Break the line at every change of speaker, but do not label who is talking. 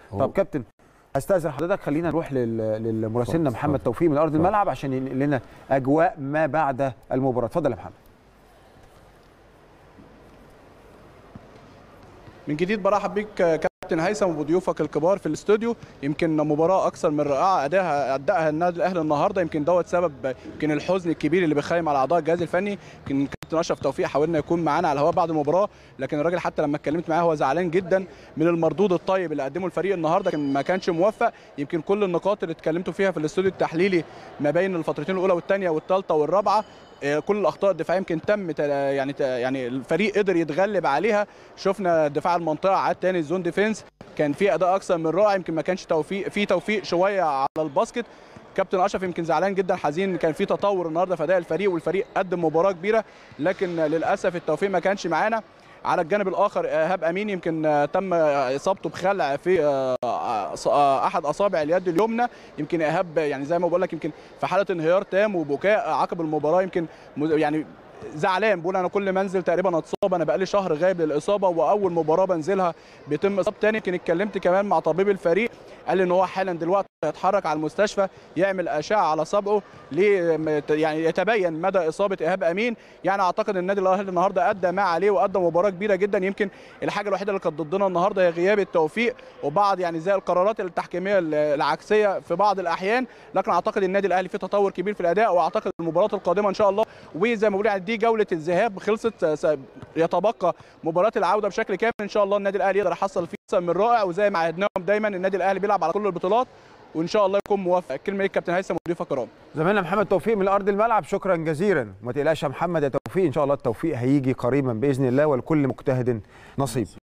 هو-
طب كابتن استاذن حضرتك خلينا نروح لل- للمراسلنا
اتفضل،
محمد
اتفضل.
توفيق من ارض
اتفضل.
الملعب عشان ينقل لنا اجواء ما بعد المباراه اتفضل يا محمد
من جديد برحب بيك كابتن هيثم وبضيوفك الكبار في الاستوديو يمكن مباراه اكثر من رائعه اداها اداها النادي الاهلي النهارده يمكن دوت سبب يمكن الحزن الكبير اللي بيخيم على اعضاء الجهاز الفني يمكن كابتن اشرف توفيق حاولنا يكون معانا على الهواء بعد المباراه لكن الراجل حتى لما اتكلمت معاه هو زعلان جدا من المردود الطيب اللي قدمه الفريق النهارده كان ما كانش موفق يمكن كل النقاط اللي اتكلمتوا فيها في الاستوديو التحليلي ما بين الفترتين الاولى والثانيه والثالثه والرابعه آه، كل الاخطاء الدفاعيه يمكن تم تل- يعني ت- يعني الفريق قدر يتغلب عليها شفنا دفاع المنطقه عاد تاني الزون ديفense كان في اداء اكثر من رائع يمكن ما كانش توفيق في توفيق شويه على الباسكت كابتن اشرف يمكن زعلان جدا حزين كان في تطور النهارده في اداء الفريق والفريق قدم مباراه كبيره لكن للاسف التوفيق ما كانش معانا على الجانب الاخر ايهاب امين يمكن آه، تم آه، اصابته بخلع في آه، آه، آه، احد اصابع اليد اليمنى يمكن ايهاب يعني زي ما بقول لك يمكن في حاله انهيار تام وبكاء عقب المباراه يمكن م- يعني زعلان بقول انا كل ما انزل تقريبا اتصاب انا بقالي شهر غايب للاصابه واول مباراه بنزلها بيتم اصابه تاني يمكن اتكلمت كمان مع طبيب الفريق قال لي ان هو حالا دلوقتي هيتحرك على المستشفى يعمل اشعه على صبعه ليه يعني يتبين مدى اصابه ايهاب امين يعني اعتقد النادي الاهلي النهارده ادى ما عليه وادى مباراه كبيره جدا يمكن الحاجه الوحيده اللي كانت ضدنا النهارده هي غياب التوفيق وبعض يعني زي القرارات التحكيميه العكسيه في بعض الاحيان لكن اعتقد النادي الاهلي فيه تطور كبير في الاداء واعتقد المباراه القادمه ان شاء الله وزي ما بقول يعني دي جوله الذهاب خلصت س- يتبقى مباراه العوده بشكل كامل ان شاء الله النادي الاهلي يقدر يحصل فيه أكثر من رائع وزي ما عهدناهم دايما النادي الاهلي بيلعب على كل البطولات وان شاء الله يكون موفق الكلمه ليك كابتن هيثم وضيوف الكرام
زميلنا محمد توفيق من ارض الملعب شكرا جزيلا وما تقلقش يا محمد يا توفيق ان شاء الله التوفيق هيجي قريبا باذن الله ولكل مجتهد نصيب